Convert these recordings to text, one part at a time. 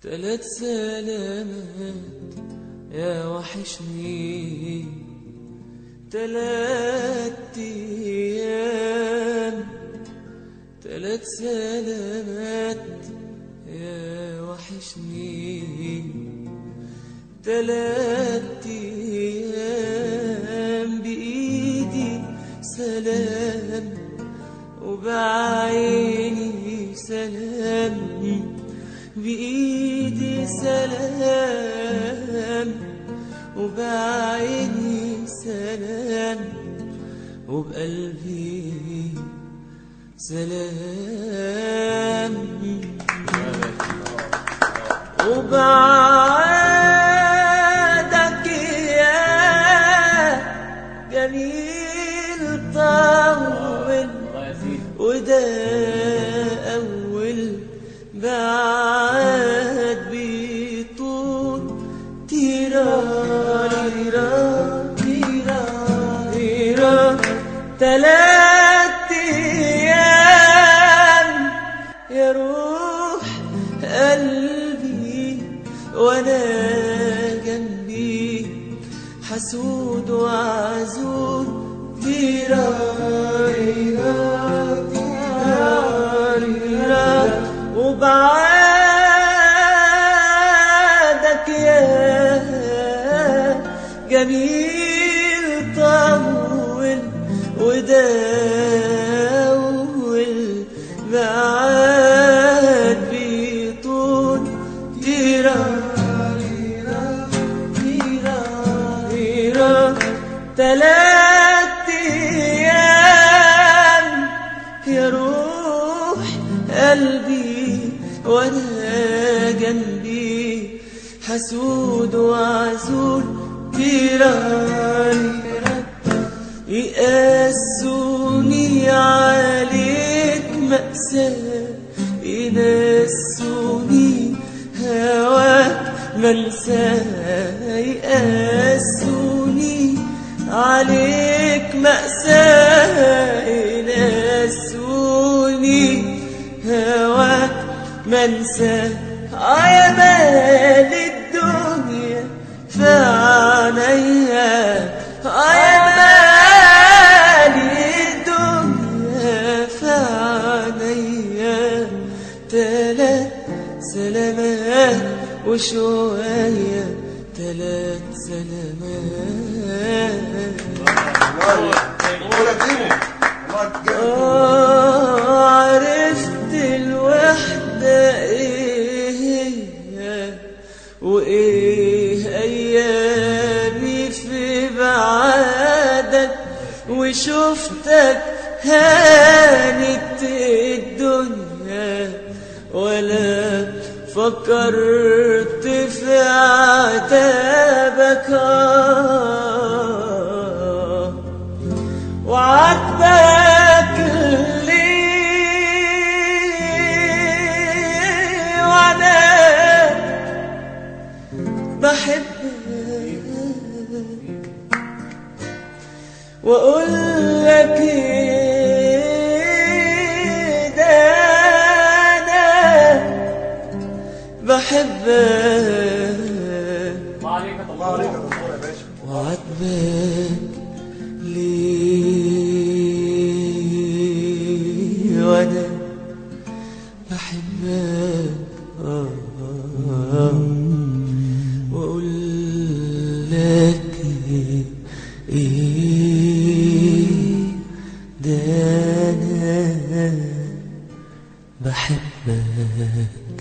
تلات سلامات يا وحشني تلات ايام تلات سلامات يا وحشني تلات ايام بايدي سلام وبعيني سلام بإيدي سلام وبعيني سلام وبقلبي سلام وبعادك يا جميل طول وده أول بعد بيطول تيرا تيرا تيرا تلات أيام يا روح قلبي وأنا جنبي حسود وعزول تيرا تيرا تيرا وبعادك يا جميل طول وداول بعاد بيطول تيرا تيرا تيرا تيرا تلات ايام يا روح قلبي وانا جنبي حسود وعزول تيران يقاسوني عليك مأساة ينسوني هواك منساه يقاسوني عليك مأساة ينسوني هواك منسى يا مال الدنيا في عينيا يا مال الدنيا في عينيا تلات سلامات وشوية تلات سلامات ولا تيمو والله جامد آه، عرفت الوحدة ايه هي وايه ايامي في بعادك وشفتك هانت الدنيا ولا فكرت في عتابك آه وعاتبك ليه وانا بحبك واقول لك إيه ده انا بحبك الله عليك يا دكتور يا باشا وعاتبك ليه وانا بحبك آه آه واقول لك ايه ده انا بحبك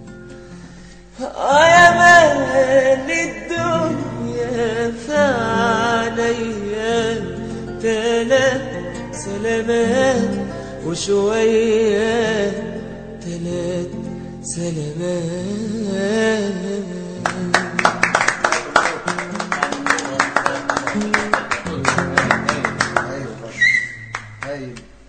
يا مال الدنيا فعليا تلات سلامات وشوية تلات سلامات